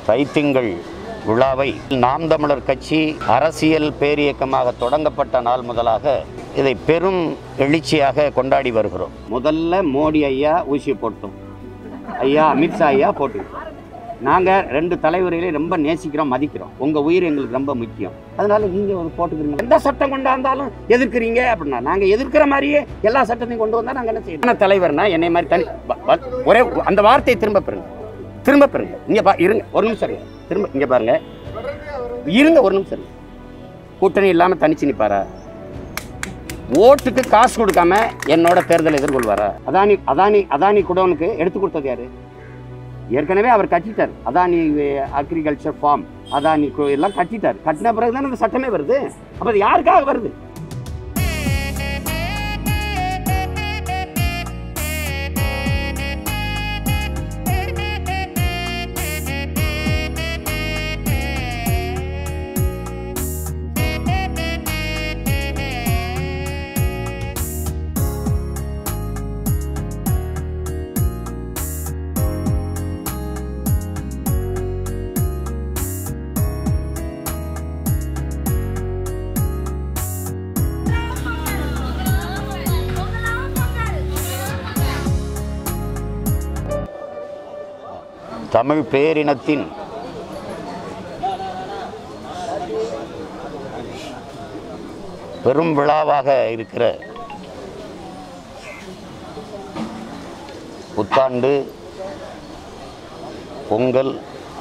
தைத்திங்கள் விழாவை நாம் தமிழர் கட்சி அரசியல் பேரியக்கமாக தொடங்கப்பட்ட நாள் முதலாக இதை பெரும் எழுச்சியாக கொண்டாடி வருகிறோம் முதல்ல மோடி ஐயா ஊசி போட்டோம் ஐயா அமித்ஷா ஐயா போட்டு நாங்கள் ரெண்டு தலைவர்களையும் ரொம்ப நேசிக்கிறோம் மதிக்கிறோம் உங்கள் உயிர் எங்களுக்கு ரொம்ப முக்கியம் அதனால நீங்கள் ஒரு போட்டுக்கிறீங்க எந்த சட்டம் கொண்டாந்தாலும் எதிர்க்கிறீங்க அப்படின்னா நாங்கள் எதிர்க்கிற மாதிரியே எல்லா சட்டத்தையும் கொண்டு வந்தால் நாங்கள் என்ன செய்யணும் ஆனா தலைவர்னா என்னை மாதிரி தனி ப- ப- ஒரே அந்த வார்த்தையை திரும்ப பெறுங்க திரும்ப பெறுங்க இங்கே பா இருங்க ஒரு நிமிஷம் இருங்க திரும்ப இங்கே பாருங்க இருங்க ஒரு நிமிஷம் இருங்க கூட்டணி இல்லாமல் தனிச்சு நிற்பாரா ஓட்டுக்கு காசு கொடுக்காம என்னோட தேர்தலை எதிர்கொள்வாரா அதானி அதானி அதானி குடோனுக்கு எடுத்து கொடுத்தது யாரு ஏற்கனவே அவர் கட்டிட்டார் அதானி அக்ரிகல்ச்சர் ஃபார்ம் அதானி கு- எல்லாம் கட்டிட்டார் கட்டின பிறகு தானே அந்த சட்டமே வருது அப்போ அது யாருக்காக வருது தமிழ் பேரினத்தின் பெரும் விழாவாக இருக்கிற புத்தாண்டு பொங்கல்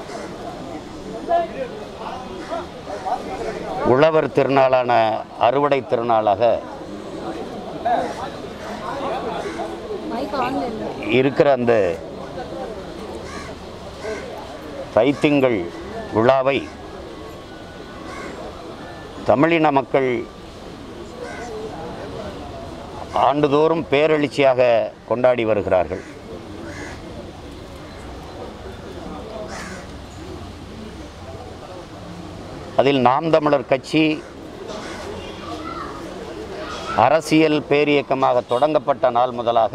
உழவர் திருநாளான அறுவடை திருநாளாக இருக்கிற அந்த தைத்திங்கள் விழாவை தமிழின மக்கள் ஆண்டுதோறும் பேரெழுச்சியாக கொண்டாடி வருகிறார்கள் அதில் நாம் தமிழர் கட்சி அரசியல் பேரியக்கமாக தொடங்கப்பட்ட நாள் முதலாக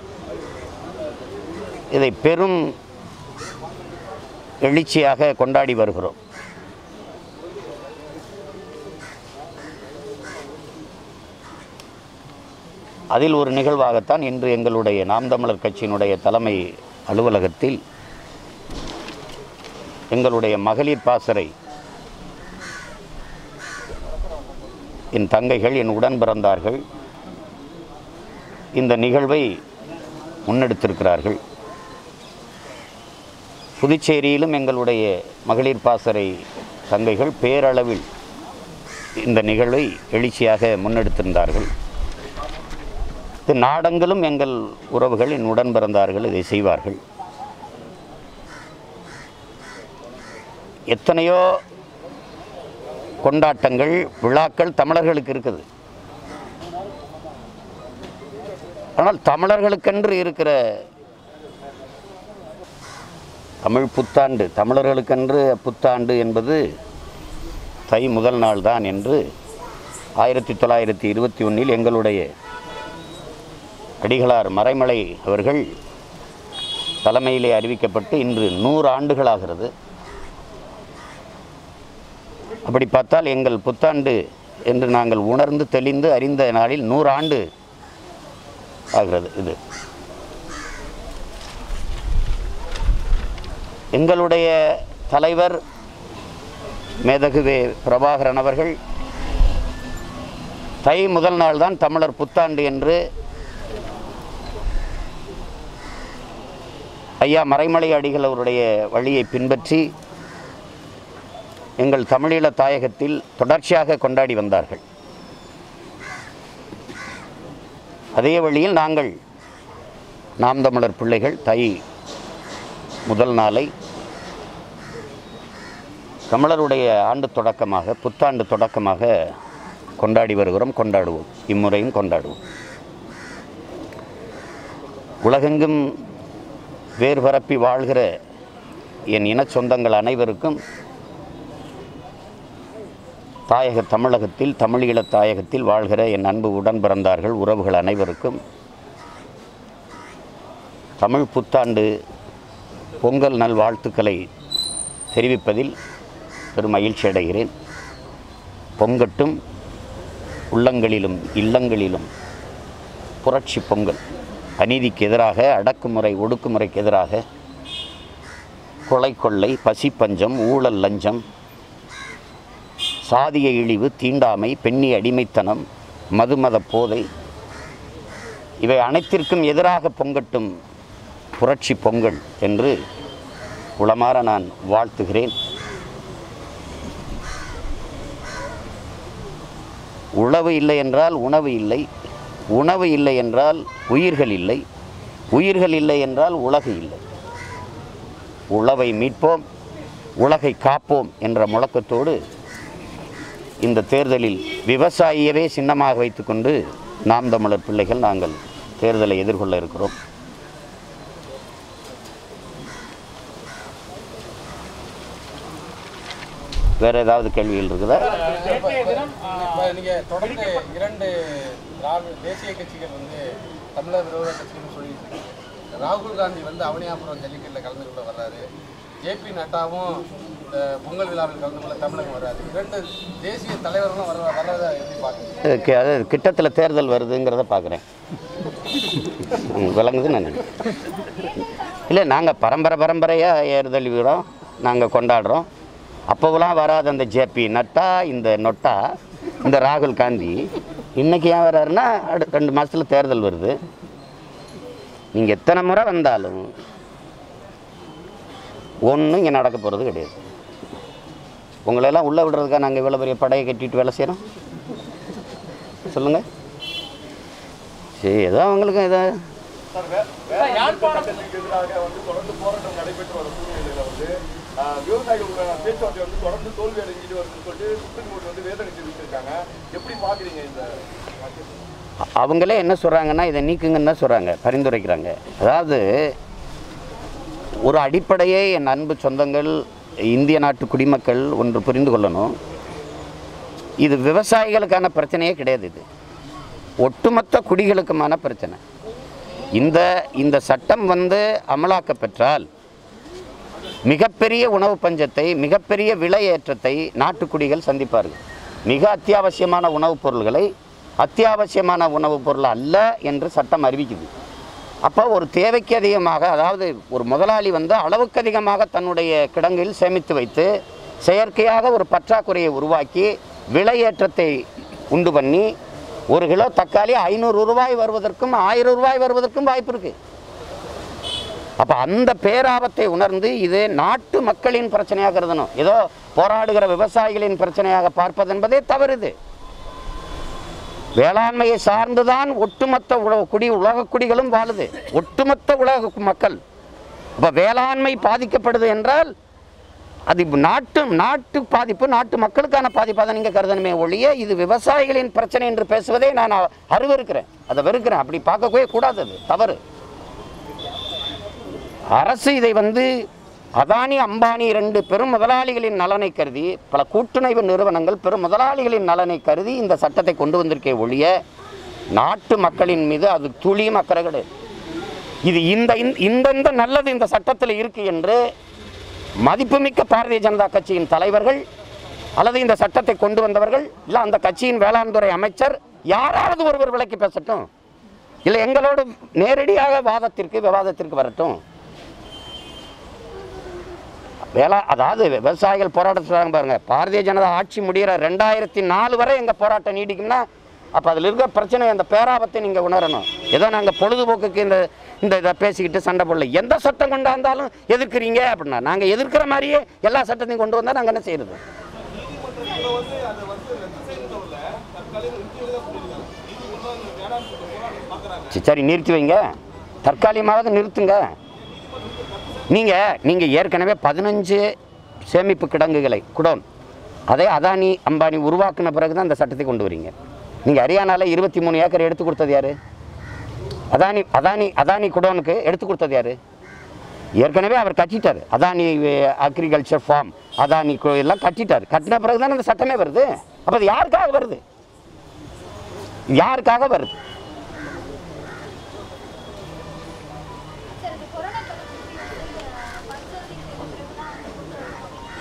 இதை பெரும் எழுச்சியாக கொண்டாடி வருகிறோம் அதில் ஒரு நிகழ்வாகத்தான் இன்று எங்களுடைய நாம் தமிழர் கட்சியினுடைய தலைமை அலுவலகத்தில் எங்களுடைய மகளிர் பாசறை என் தங்கைகள் என் உடன் பிறந்தார்கள் இந்த நிகழ்வை முன்னெடுத்திருக்கிறார்கள் புதுச்சேரியிலும் எங்களுடைய மகளிர் பாசறை தங்கைகள் பேரளவில் இந்த நிகழ்வை எழுச்சியாக முன்னெடுத்திருந்தார்கள் இது நாடெங்கிலும் எங்கள் உறவுகள் என் உடன் பிறந்தார்கள் இதை செய்வார்கள் எத்தனையோ கொண்டாட்டங்கள் விழாக்கள் தமிழர்களுக்கு இருக்குது ஆனால் தமிழர்களுக்கென்று இருக்கிற தமிழ் புத்தாண்டு தமிழர்களுக்கென்று புத்தாண்டு என்பது தை முதல் நாள் தான் என்று ஆயிரத்தி தொள்ளாயிரத்தி இருபத்தி ஒன்றில் எங்களுடைய அடிகளார் மறைமலை அவர்கள் தலைமையிலே அறிவிக்கப்பட்டு இன்று நூறு ஆண்டுகளாகிறது அப்படி பார்த்தால் எங்கள் புத்தாண்டு என்று நாங்கள் உணர்ந்து தெளிந்து அறிந்த நாளில் நூறு ஆண்டு ஆகிறது இது எங்களுடைய தலைவர் மேதகுவே பிரபாகரன் அவர்கள் தை முதல் நாள் தான் தமிழர் புத்தாண்டு என்று ஐயா மறைமலை அடிகள் அவருடைய வழியை பின்பற்றி எங்கள் தமிழீழ தாயகத்தில் தொடர்ச்சியாக கொண்டாடி வந்தார்கள் அதே வழியில் நாங்கள் நாம் தமிழர் பிள்ளைகள் தை முதல் நாளை தமிழருடைய ஆண்டு தொடக்கமாக புத்தாண்டு தொடக்கமாக கொண்டாடி வருகிறோம் கொண்டாடுவோம் இம்முறையும் கொண்டாடுவோம் உலகெங்கும் வேர் பரப்பி வாழ்கிற என் இனச் சொந்தங்கள் அனைவருக்கும் தாயக தமிழகத்தில் தமிழீழ தாயகத்தில் வாழ்கிற என் அன்பு உடன் பிறந்தார்கள் உறவுகள் அனைவருக்கும் தமிழ் புத்தாண்டு பொங்கல் நல் வாழ்த்துக்களை தெரிவிப்பதில் பெரும் மகிழ்ச்சி அடைகிறேன் பொங்கட்டும் உள்ளங்களிலும் இல்லங்களிலும் புரட்சி பொங்கல் அநீதிக்கு எதிராக அடக்குமுறை ஒடுக்குமுறைக்கு எதிராக கொலை கொள்ளை பசி பஞ்சம் ஊழல் லஞ்சம் சாதிய இழிவு தீண்டாமை பெண்ணி அடிமைத்தனம் மதுமத போதை இவை அனைத்திற்கும் எதிராக பொங்கட்டும் புரட்சி பொங்கல் என்று உளமாற நான் வாழ்த்துகிறேன் உழவு இல்லை என்றால் உணவு இல்லை உணவு இல்லை என்றால் உயிர்கள் இல்லை உயிர்கள் இல்லை என்றால் உலகு இல்லை உழவை மீட்போம் உலகை காப்போம் என்ற முழக்கத்தோடு இந்த தேர்தலில் விவசாயியவே சின்னமாக வைத்துக்கொண்டு நாம் தமிழர் பிள்ளைகள் நாங்கள் தேர்தலை எதிர்கொள்ள இருக்கிறோம் வேற ஏதாவது கேள்விகள் இருக்குதா நேற்றைய தினம் இப்போ நீங்கள் தொடர்ந்து இரண்டு திராவிட தேசிய கட்சிகள் வந்து தமிழர் விரோத கட்சின்னு சொல்லிட்டு இருக்கீங்க. ராகுல் காந்தி வந்து அவனியாபுரம் ஜல்லிக்கட்டில் கலந்து கொள்ள வர்றாரு ஜேபி நட்டாவும் இந்த பொங்கல் விழாவில் கலந்து கொள்ள தமிழகம் வர்றாரு இரண்டு தேசிய தலைவர்களும் வர வர்றதை எப்படி பார்க்குறீங்க அது கி- அது கிட்டத்தில் தேர்தல் வருதுங்கிறத பார்க்குறேன் விளங்குது நான் இல்லை நாங்கள் பரம்பரை பரம்பரையாக ஏறுதல் வீரம் நாங்கள் கொண்டாடுறோம் அப்போவெல்லாம் வராத அந்த ஜேபி நட்டா இந்த நொட்டா இந்த ராகுல் காந்தி இன்னைக்கு ஏன் வர்றாருன்னா அடு ரெண்டு மாதத்தில் தேர்தல் வருது நீங்கள் எத்தனை முறை வந்தாலும் ஒன்றும் இங்கே நடக்க போகிறது கிடையாது உங்களெல்லாம் உள்ளே விடுறதுக்காக நாங்கள் இவ்வளோ பெரிய படையை கட்டிட்டு வேலை செய்கிறோம் சொல்லுங்கள் சரி ஏதோ அவங்களுக்கு ஏதோ யாழ்ப்பாணத்துக்கு எதிராக வந்து தொடர்ந்து போராட்டம் நடைபெற்று வரும் சூழ்நிலையில வந்து ஆஹ், விவசாயிகளோட பேச்சுவார்த்தை வந்து தொடர்ந்து தோல்வி அடைஞ்சிட்டு வருதுன்னு சொல்லிட்டு சுப்ரீம் கோர்ட் வந்து வேதனை தெரிவிச்சிருக்காங்க எப்படி பாக்குறீங்க இந்த அ- அவங்களே என்ன சொல்கிறாங்கன்னா இதை நீக்குங்கன்னு தான் சொல்கிறாங்க பரிந்துரைக்கிறாங்க அதாவது ஒரு அடிப்படையே என் அன்பு சொந்தங்கள் இந்திய நாட்டு குடிமக்கள் ஒன்று புரிந்து கொள்ளணும் இது விவசாயிகளுக்கான பிரச்சனையே கிடையாது இது ஒட்டுமொத்த குடிகளுக்குமான பிரச்சனை இந்த இந்த சட்டம் வந்து அமலாக்கப் பெற்றால் மிகப்பெரிய உணவு பஞ்சத்தை மிகப்பெரிய விலை ஏற்றத்தை நாட்டுக்குடிகள் சந்திப்பார்கள் மிக அத்தியாவசியமான உணவுப் பொருள்களை அத்தியாவசியமான உணவுப் பொருள் அல்ல என்று சட்டம் அறிவிக்குது அப்போ ஒரு தேவைக்கு அதிகமாக அதாவது ஒரு முதலாளி வந்து அளவுக்கு அதிகமாக தன்னுடைய கிடங்கில் சேமித்து வைத்து செயற்கையாக ஒரு பற்றாக்குறையை உருவாக்கி விலையேற்றத்தை உண்டு பண்ணி ஒரு கிலோ தக்காளி ஐநூறு ரூபாய் வருவதற்கும் ஆயிரம் ரூபாய் வருவதற்கும் வாய்ப்பு இருக்குது அப்போ அந்த பேராபத்தை உணர்ந்து இது நாட்டு மக்களின் பிரச்சனையாக கருதணும் ஏதோ போராடுகிற விவசாயிகளின் பிரச்சனையாக பார்ப்பது என்பதே தவறுது வேளாண்மையை சார்ந்துதான் ஒட்டுமொத்த உலக குடி உலக குடிகளும் வாழுது ஒட்டுமொத்த உலக மக்கள் இப்போ வேளாண்மை பாதிக்கப்படுது என்றால் அது இப்ப நாட்டு நாட்டு பாதிப்பு நாட்டு மக்களுக்கான பாதிப்பாக தான் நீங்கள் கருதணுமே ஒழிய இது விவசாயிகளின் பிரச்சனை என்று பேசுவதே நான் அ- அருவருக்கிறேன் அதை வெறுக்கிறேன் அப்படி பார்க்கவே கூடாது அது தவறு அரசு இதை வந்து அதானி அம்பானி இரண்டு பெரும் முதலாளிகளின் நலனை கருதி பல கூட்டுணைவு நிறுவனங்கள் பெரும் முதலாளிகளின் நலனை கருதி இந்த சட்டத்தை கொண்டு வந்திருக்கே ஒழிய நாட்டு மக்களின் மீது அது துளியும் அக்கறை கிடையாது இது இந்த இந்த- இந்தந்த நல்லது இந்த சட்டத்தில் இருக்கு என்று மதிப்புமிக்க பாரதிய ஜனதா கட்சியின் தலைவர்கள் அல்லது இந்த சட்டத்தை கொண்டு வந்தவர்கள் இல்லை அந்த கட்சியின் வேளாண் துறை அமைச்சர் யாராவது ஒருவர் விளக்கி பேசட்டும் இல்லை எங்களோடு நேரடியாக வாதத்திற்கு விவாதத்திற்கு வரட்டும் வேளா அதாவது விவசாயிகள் போராட்டம் சொல்றாங்க பாருங்க பாரதிய ஜனதா ஆட்சி முடிகிற ரெண்டாயிரத்தி நாலு வரை எங்கள் போராட்டம் நீடிக்கும்னா அப்போ அதில் இருக்கிற பிரச்சனை அந்த பேராபத்தை நீங்கள் உணரணும் ஏதோ நாங்கள் பொழுதுபோக்குக்கு இந்த இந்த இதை பேசிக்கிட்டு சண்டை போடல எந்த சட்டம் கொண்டாந்தாலும் எதிர்க்கிறீங்க அப்படின்னா நாங்கள் எதிர்க்கிற மாதிரியே எல்லா சட்டத்தையும் கொண்டு வந்தால் நாங்கள் என்ன செய்யறது சரி, சரி நிறுத்தி வைங்க தற்காலிகமாவது நிறுத்துங்க நீங்கள் நீங்கள் ஏற்கனவே பதினஞ்சு சேமிப்பு கிடங்குகளை குடோன் அதை அதானி அம்பானி உருவாக்குன பிறகு தான் இந்த சட்டத்தை கொண்டு வரீங்க நீங்கள் ஹரியானாவில் இருபத்தி மூணு ஏக்கர் எடுத்து கொடுத்தது யார் அதானி அதானி அதானி குடோனுக்கு எடுத்து கொடுத்தது யார் ஏற்கனவே அவர் கட்டிட்டார் அதானி அக்ரிகல்ச்சர் ஃபார்ம் அதானி கு- எல்லாம் கட்டிட்டார் கட்டின பிறகு தானே இந்த சட்டமே வருது அப்போ அது யாருக்காக வருது யாருக்காக வருது சார் இந்த கொரோனா பரிசோதனை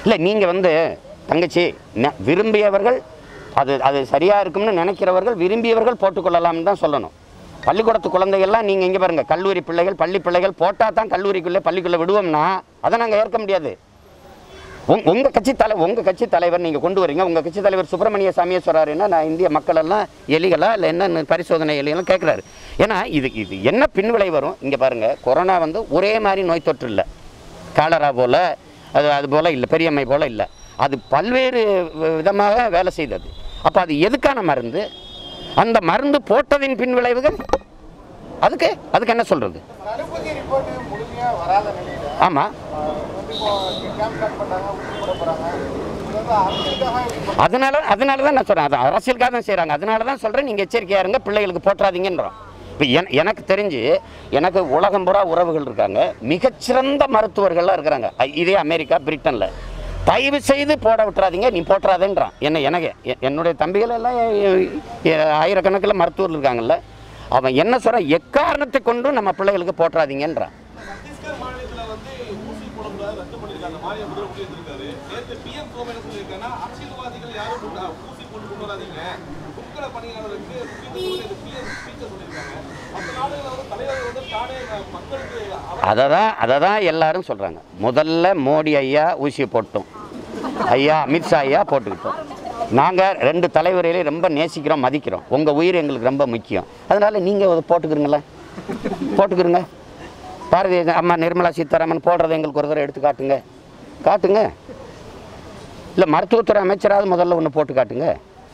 இல்லை நீங்கள் வந்து தங்கச்சி ந- விரும்பியவர்கள் அது அது சரியாக இருக்கும்னு நினைக்கிறவர்கள் விரும்பியவர்கள் போட்டுக்கொள்ளலாம்னு தான் சொல்லணும் பள்ளிக்கூடத்து குழந்தைகள்லாம் நீங்கள் இங்கே பாருங்கள் கல்லூரி பிள்ளைகள் பள்ளி பிள்ளைகள் போட்டால் தான் கல்லூரிக்குள்ளே பள்ளிக்குள்ளே விடுவோம்னா அதை நாங்கள் ஏற்க முடியாது உங் உங்கள் கட்சி தலை உங்கள் கட்சி தலைவர் நீங்கள் கொண்டு வரீங்க உங்கள் கட்சி தலைவர் சுப்பிரமணிய சாமியே சொல்கிறாருன்னா நான் இந்திய மக்கள் எல்லாம் எலிகளா இல்லை என்ன பரிசோதனை எலிகளும் கேட்குறாரு ஏன்னா இது இது என்ன பின்விளை வரும் இங்கே பாருங்கள் கொரோனா வந்து ஒரே மாதிரி நோய் தொற்று இல்லை காலரா போல் அது அது போல் இல்லை பெரியம்மை போல் இல்லை அது பல்வேறு வி- விதமாக வேலை செய்தது அப்போ அது எதுக்கான மருந்து அந்த மருந்து போட்டதின் பின்விளைவுகள் அதுக்கு அதுக்கு என்ன சொல்கிறது தடுப்பூசி ரிப்போர்ட் முழுமையா வராத நிலையில ஆமாம் ஆஹ் வந்து இப்போ கேம்ப் ஸ்டார்ட் பண்ணாங்க ஊசி போட போறாங்க இது வந்து அரசியலுக்காக இப்படி பண்றாங்க. அதனால அதனால தான் நான் சொல்கிறேன் அது அரசியலுக்காக தான் செய்கிறாங்க அதனால தான் சொல்கிறேன் நீங்கள் எச்சரிக்கையாக இருங்க பிள்ளைகளுக்கு போட்டுறாதீங்கன்றோம் இப்போ என் எனக்கு தெரிஞ்சு எனக்கு உலகம் பூரா உறவுகள் இருக்காங்க மிகச்சிறந்த மருத்துவர்கள்லாம் இருக்கிறாங்க ஐ- இதே அமெரிக்கா பிரிட்டனில் தயவு செய்து போட விட்டுறாதீங்க நீ போட்டுறாதேன்றான் என்ன எனக்கு எ- என்னுடைய தம்பிகள் எல்லாம் எ- எ- ஆயிரக்கணக்கில் மருத்துவர்கள் இருக்காங்கல்ல அவன் என்ன சொல்கிறான் எக்காரணத்தை கொண்டும் நம்ம பிள்ளைகளுக்கு போட்டுறாதீங்கன்றான் சத்தீஸ்கர் மாநிலத்துல வந்து ஊசி போடுறத ரத்து பண்ணிருக்காங்க மாநில முதல்வர் சொல்லியிருக்காரு நேற்று பிஎம் கோம் என்ன சொல்லியிருக்காங்கன்னா அரசியல்வாதிகள் யாரும் கொண்டு- ஊசி போட்டு கொண்டு வராதீங்க முன்கள பணியாளருக்கு முக்கியத்துவம் பிஎம் ஸ்பீச்சை சொல்லியிருக்காங்க மற்ற நாடுகளில் வந்து தலைவர் வந்து தானே அஹ், மக்களுக்கு அவர் அதை தான் அதை தான் எல்லாரும் சொல்கிறாங்க முதல்ல மோடி ஐயா ஊசியை போட்டோம் ஐயா அமித்ஷா ஐயா போட்டுக்கிட்டோம் நாங்கள் ரெண்டு தலைவரையிலே ரொம்ப நேசிக்கிறோம் மதிக்கிறோம் உங்கள் உயிர் எங்களுக்கு ரொம்ப முக்கியம் அதனால் நீங்கள் அதை போட்டுக்கிறீங்களேன் போட்டுக்கிறங்க பாரதிய ஜன- அம்மா நிர்மலா சீதாராமன் போடுறதை எங்களுக்கு ஒரு தடவை எடுத்து காட்டுங்க காட்டுங்க இல்லை மருத்துவத்துறை அமைச்சராவது முதல்ல ஒன்று போட்டு காட்டுங்க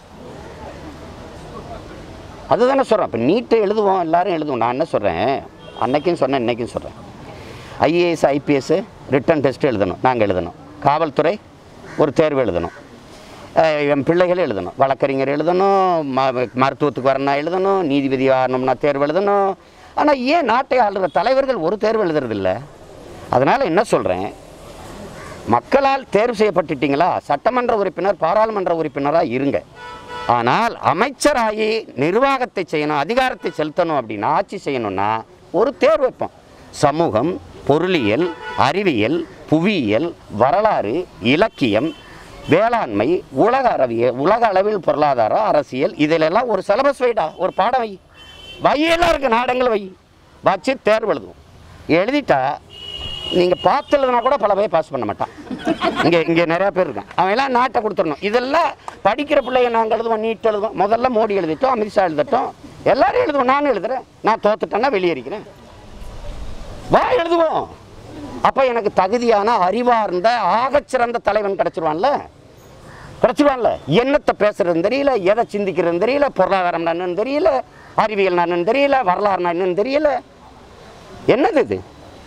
அதுதானே சொல்கிறேன் இப்போ நீட்டை எழுதுவோம் எல்லாரும் எழுதுவோம் நான் என்ன சொல்கிறேன் அன்னைக்கும் சொன்னேன் இன்னைக்கும் சொல்கிறேன் ஐஏஎஸ் ஐபிஎஸ் ரிட்டன் டெஸ்ட் எழுதணும் நாங்கள் எழுதணும் காவல்துறை ஒரு தேர்வு எழுதணும் அஹ் என் பிள்ளைகள் எழுதணும் வழக்கறிஞர் எழுதணும் ம மருத்துவத்துக்கு வரணும்னா எழுதணும் நீதிபதி ஆகணும்னா தேர்வு எழுதணும் ஆனால் ஏன் நாட்டை ஆளுற தலைவர்கள் ஒரு தேர்வு எழுதுறதில்ல அதனால் என்ன சொல்கிறேன் மக்களால் தேர்வு செய்யப்பட்டுட்டீங்களா சட்டமன்ற உறுப்பினர் பாராளுமன்ற உறுப்பினராக இருங்க ஆனால் அமைச்சராகி நிர்வாகத்தை செய்யணும் அதிகாரத்தை செலுத்தணும் அப்படின்னா ஆட்சி செய்யணும்னா ஒரு தேர்வு வைப்போம் சமூகம் பொருளியல் அறிவியல் புவியியல் வரலாறு இலக்கியம் வேளாண்மை உலக அறிவியல் உலக அளவில் பொருளாதாரம் அரசியல் இதிலெல்லாம் ஒரு சிலபஸ் வைடா ஒரு பாடம் வை வையெல்லாம் இருக்குது நாடங்கள் வை வச்சு தேர்வு எழுதுவோம் எழுதிட்டா நீங்கள் பார்த்துலனா கூட பல பேர் பாஸ் பண்ண மாட்டான் இங்கே இங்கே நிறையா பேர் இருக்கான் அவன் எல்லாம் நாட்டை கொடுத்துடணும் இதெல்லாம் படிக்கிற பிள்ளைங்க நாங்கள் எழுதுவோம் நீட் எழுதுவோம் முதல்ல மோடி எழுதிட்டோம் அமித்ஷா எழுதட்டும் எல்லாரும் எழுதுவோம் நானும் எழுதுறேன் நான் தோத்துட்டேன்னா வெளியேறிக்கிறேன் வா எழுதுவோம் அப்போ எனக்கு தகுதியான அறிவார்ந்த ஆகச்சிறந்த தலைவன் கிடச்சிருவான்ல கிடச்சிருவான்ல என்னத்தை பேசுறதுன்னு தெரியல எதை சிந்திக்கிறதுன்னு தெரியல பொருளாதாரம் என்னன்னு தெரியல அறிவியல் என்னன்னு தெரியல வரலாறு என்னன்னு தெரியல என்னது இது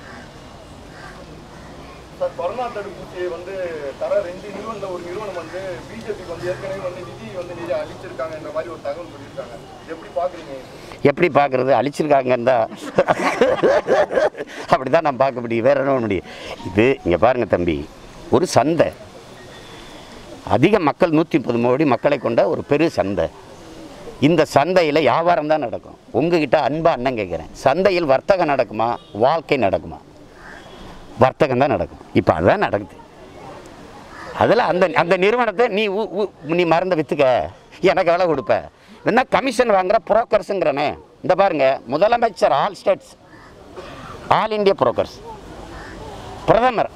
சார் கொரோனா தடுப்பூசியை வந்து தர ரெண்டு நிறுவனம் ஒரு நிறுவனம் வந்து பிஜேபிக்கு வந்து ஏற்கனவே வந்து நிதி வந்து நிதி அளிச்சிருக்காங்க இந்த மாதிரி ஒரு தகவல் சொல்லியிருக்காங்க எப்படி பாக்குறீங்க எப்படி பார்க்குறது அழிச்சிருக்காங்கன்னு தான் அப்படி தான் நான் பார்க்க முடியும் வேற என்ன பண்ண முடியும் இது இங்கே பாருங்கள் தம்பி ஒரு சந்தை அதிக மக்கள் நூற்றி முப்பது கோடி மக்களை கொண்ட ஒரு பெரு சந்தை இந்த சந்தையில் வியாபாரம் தான் நடக்கும் உங்ககிட்ட அன்பா அண்ணன் கேட்குறேன் சந்தையில் வர்த்தகம் நடக்குமா வாழ்க்கை நடக்குமா வர்த்தகம் தான் நடக்கும் இப்போ அதுதான் நடக்குது அதில் அந்த அந்த நிறுவனத்தை நீ ஊ- ஊ- நீ மறந்து விற்றுக்க எனக்கு எவ்வளோ கொடுப்ப என்ன கமிஷன் வாங்குற புரோக்கர்ஸுங்கிறனே இந்த பாருங்க முதலமைச்சர் all states all India brokers பிரதமர்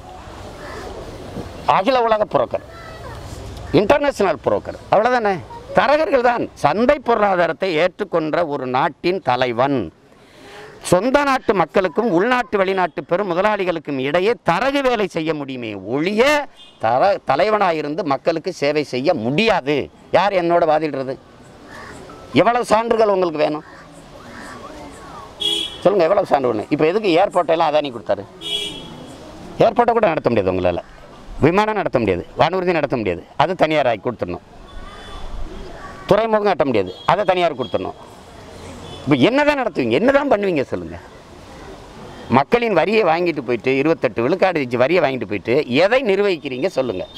அகில உலக புரோக்கர் இன்டர்நேஷனல் புரோக்கர் அவ்வளோதானே தரகர்கள் தான் சந்தை பொருளாதாரத்தை ஏற்றுக்கொண்ட ஒரு நாட்டின் தலைவன் சொந்த நாட்டு மக்களுக்கும் உள்நாட்டு வெளிநாட்டு பெரும் முதலாளிகளுக்கும் இடையே தரகு வேலை செய்ய முடியுமே ஒழிய தர தலைவனாக இருந்து மக்களுக்கு சேவை செய்ய முடியாது யார் என்னோட வாதிடுறது எவ்வளவு சான்றுகள் உங்களுக்கு வேணும் சொல்லுங்கள் எவ்வளவு சான்று வேணும் இப்போ எதுக்கு ஏர்போர்ட் எல்லாம் அதானி கொடுத்தாரு ஏர்போர்ட்டை கூட நடத்த முடியாது உங்களால் விமானம் நடத்த முடியாது வானூர்தி நடத்த முடியாது அது தனியார் ஆக்கி கொடுத்துடணும் துறைமுகம் கட்ட முடியாது அதை தனியார் கொடுத்துடணும் இப்போ என்ன தான் நடத்துவீங்க என்ன தான் பண்ணுவீங்க சொல்லுங்கள் மக்களின் வரியை வாங்கிட்டு போயிட்டு இருபத்தெட்டு விழுக்காடு வச்சு வரியை வாங்கிட்டு போயிட்டு எதை நிர்வகிக்கிறீங்க சொல்லுங்கள்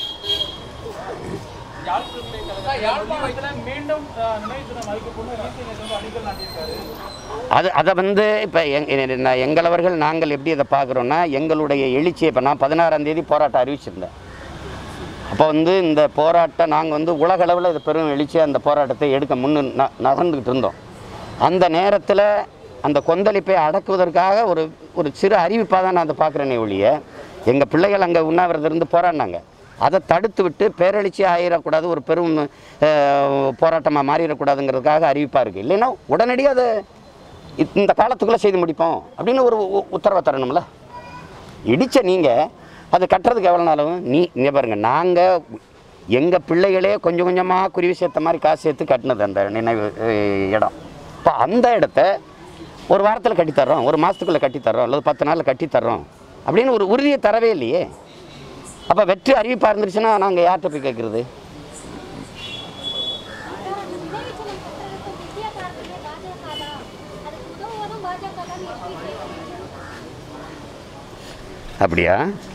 யாழ்ப்பாணத்துல மீண்டும் அஹ், நினைவு தினம் அறிவிக்கப்படும் ஈசி நேற்று வந்து அடிக்கல் நாட்டியிருக்காரு அது அதை வந்து இப்போ எங் நான் எங்களவர்கள் நாங்கள் எப்படி அதை பார்க்குறோன்னா எங்களுடைய எழுச்சியை இப்போ நான் பதினாறாம் தேதி போராட்டம் அறிவிச்சிருந்தேன் அப்போ வந்து இந்த போராட்டம் நாங்கள் வந்து உலகளவில் இது பெரும் எழுச்சியாக அந்த போராட்டத்தை எடுக்க முன்னு ந நகர்ந்துக்கிட்டு இருந்தோம் அந்த நேரத்தில் அந்த கொந்தளிப்பை அடக்குவதற்காக ஒரு ஒரு சிறு அறிவிப்பாக தான் நான் அதை பார்க்குறேனே ஒழிய எங்கள் பிள்ளைகள் அங்கே உண்ணாவிரதம் இருந்து போராடினாங்க அதை தடுத்து விட்டு பேரெழுச்சி ஆயிடக்கூடாது ஒரு பெரும் போராட்டமாக மாறிடக்கூடாதுங்கிறதுக்காக அறிவிப்பாக இருக்குது இல்லைன்னா உடனடியாக அதை இ- இந்த காலத்துக்குள்ளே செய்து முடிப்போம் அப்படின்னு ஒரு உ- உத்தரவை தரணும்ல இடித்த நீங்கள் அது கட்டுறதுக்கு எவ்வளோ நாளும் நீ இங்கே பாருங்க நாங்கள் எங்கள் பிள்ளைகளே கொஞ்சம் கொஞ்சமாக குருவி சேர்த்த மாதிரி காசு சேர்த்து கட்டினது அந்த நினைவு அஹ், இடம் இப்போ அந்த இடத்த ஒரு வாரத்தில் கட்டித்தர்றோம் ஒரு மாதத்துக்குள்ளே கட்டித்தர்றோம் அல்லது பத்து நாளில் கட்டித்தர்றோம் அப்படின்னு ஒரு உறுதியை தரவே இல்லையே அப்போ வெற்றி அறிவிப்பாக இருந்துருச்சுன்னா நாங்கள் யார்கிட்ட போய் கேட்குறது நினைவுச்சின்னம் கட்டுறதுக்கு முக்கிய காரணமே பாஜக தான் அதுக்கு உதவுவதும் பாஜக தான் எப்படி கேட்குறீங்க அப்படியா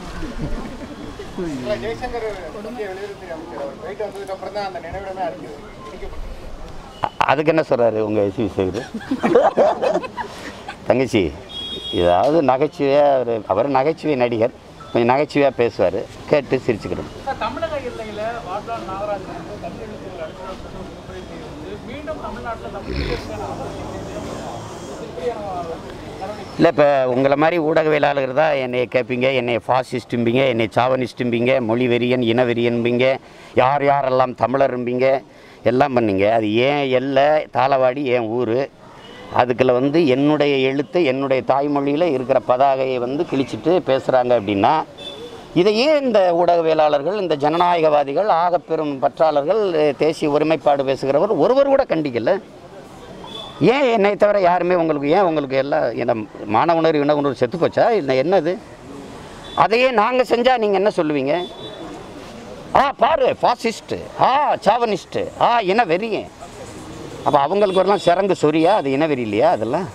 இல்ல, ஜெய்சங்கர் மத்திய வெளியுறவுத்துறை அமைச்சர் அவர் போயிட்டு வந்ததுக்கு அப்புறம் தான் அந்த நினைவிடமே அடிக்குது இடிக்கப்பட்டது. அ- அதுக்கு என்ன சொல்கிறாரு உங்கள் எஸ்வி சேகர் தங்கச்சி ஏதாவது நகைச்சுவையாக அவர் அவர் நகைச்சுவை நடிகர் கொஞ்சம் நகைச்சுவையாக பேசுவார் கேட்டு சிரிச்சுக்கிடும் சார், தமிழக எல்லையில வாட்லான் நாகராஜன் வந்து தமிழ் எழுத்துக்கள் அடிப்படையில் முறையை வந்து மீண்டும் தமிழ்நாட்டில் தமிழ் எழுத்துக்கான அவசியம் இப்படியான நடவடிக்கை இல்லை இப்போ உங்களை மாதிரி ஊடகவியலாளர் தான் என்னை கேட்பீங்க என்னை ஃபாசிஸ்ட்டும்பிங்க என்னை சாவனிஸ்ட்டும்பிங்க மொழி வெறியன் இனவெறியன்பீங்க யார் யாரெல்லாம் தமிழரும்பிங்க எல்லாம் பண்ணீங்க அது ஏன் எல்லை தாளவாடி என் ஊர் அதுக்குள்ள வந்து என்னுடைய எழுத்து என்னுடைய தாய்மொழியில் இருக்கிற பதாகையை வந்து கிழிச்சிட்டு பேசுகிறாங்க அப்படின்னா இதை ஏன் இந்த ஊடகவியலாளர்கள் இந்த ஜனநாயகவாதிகள் ஆகப்பெரும் பற்றாளர்கள் தேசிய ஒருமைப்பாடு பேசுகிறவர் ஒருவர் கூட கண்டிக்கல ஏன் என்னை தவிர யாருமே உங்களுக்கு ஏன் உங்களுக்கு எல்லாம் என்ன மாணவனர் இனவுணர் செத்து போச்சா இல்லை என்னது அதையே நாங்கள் செஞ்சால் நீங்கள் என்ன சொல்லுவீங்க ஆ பாரு ஃபாசிஸ்ட்டு ஆ சாவனிஸ்ட்டு ஆ இன வெறியன் அப்போ அவங்களுக்கு வரலாம் சிறங்கு சொரியா அது இனவெறி இல்லையா அதெல்லாம்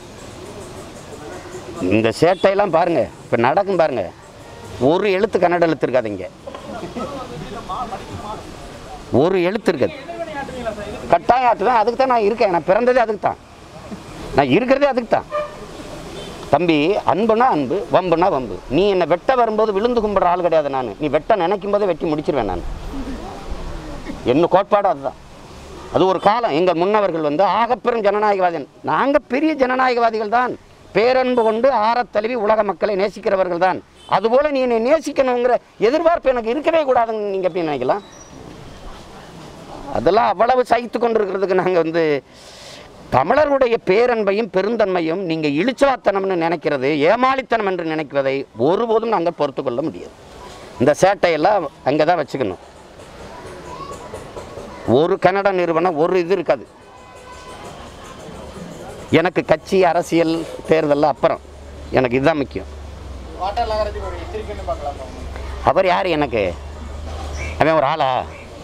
இந்த சேட்டையெல்லாம் பாருங்கள் இப்போ நடக்கும் பாருங்கள் ஒரு எழுத்து கன்னட எழுத்து இருக்காதுங்க ஒரு எழுத்து இருக்காது கட்டாயம் ஆட்டுவேன் அதுக்கு தான் நான் இருக்கேன் நான் பிறந்ததே அதுக்கு தான் நான் இருக்கிறதே அதுக்கு தான் தம்பி அன்புனா அன்பு வம்புனா வம்பு நீ என்னை வெட்ட வரும்போது விழுந்து கும்பிட்ற ஆள் கிடையாது நான் நீ வெட்ட நினைக்கும் போதே வெட்டி முடிச்சிருவேன் நான் என்ன கோட்பாடு அதுதான் அது ஒரு காலம் எங்கள் முன்னவர்கள் வந்து ஆகப்பெரும் ஜனநாயகவாதி நாங்கள் பெரிய ஜனநாயகவாதிகள் தான் பேரன்பு கொண்டு ஆறத் தழுவி உலக மக்களை நேசிக்கிறவர்கள் தான் அதுபோல் நீ என்னை நேசிக்கணுங்கிற எதிர்பார்ப்பு எனக்கு இருக்கவே கூடாதுன்னு நீங்கள் எப்படி நினைக்கலாம் அதெல்லாம் அவ்வளவு சகித்து கொண்டிருக்கிறதுக்கு நாங்கள் வந்து தமிழருடைய பேரன்பையும் பெருந்தன்மையும் நீங்கள் இழிச்சவாத்தனம்னு நினைக்கிறது ஏமாளித்தனம் என்று நினைக்கிறதை ஒருபோதும் நாங்கள் பொறுத்து கொள்ள முடியாது இந்த சேட்டையெல்லாம் அங்கே தான் வச்சுக்கணும் ஒரு கன்னட நிறுவனம் ஒரு இது இருக்காது எனக்கு கட்சி அரசியல் தேர்தலில் அப்புறம் எனக்கு இதுதான் முக்கியம் வாட்டர் நகரத்துக்கு ஒரு எச்சரிக்கைன்னு பார்க்கலாமா அவர் யார் எனக்கு அவன் ஒரு ஆளா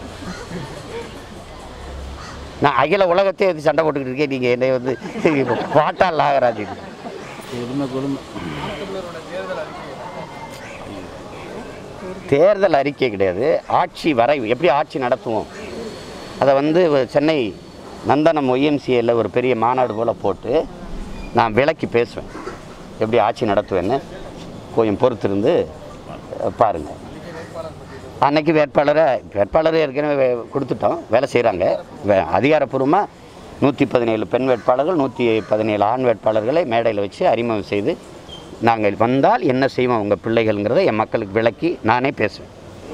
நான் அகில உலகத்தையே எது சண்டை போட்டுக்கிட்டு இருக்கேன் நீங்கள் என்னை வந்து பாட்டால் நாகராஜ் தேர்தல் அறிக்கை கிடையாது ஆட்சி வரைவு எப்படி ஆட்சி நடத்துவோம் அதை வந்து சென்னை நந்தனம் ஒய்எம்சிஏல ஒரு பெரிய மாநாடு போல் போட்டு நான் விளக்கி பேசுவேன் எப்படி ஆட்சி நடத்துவேன்னு கொஞ்சம் பொறுத்திருந்து பாருங்கள் அன்னைக்கு வேட்பாளரை வேட்பாளர் ஏற்கனவே வே- கொடுத்துட்டோம் வேலை செய்கிறாங்க அதிகாரப்பூர்வமாக நூற்றி பதினேழு பெண் வேட்பாளர்கள் நூற்றி பதினேழு ஆண் வேட்பாளர்களை மேடையில் வச்சு அறிமுகம் செய்து நாங்கள் வந்தால் என்ன செய்வோம் உங்கள் பிள்ளைகள்ங்கிறத என் மக்களுக்கு விளக்கி நானே பேசுவேன்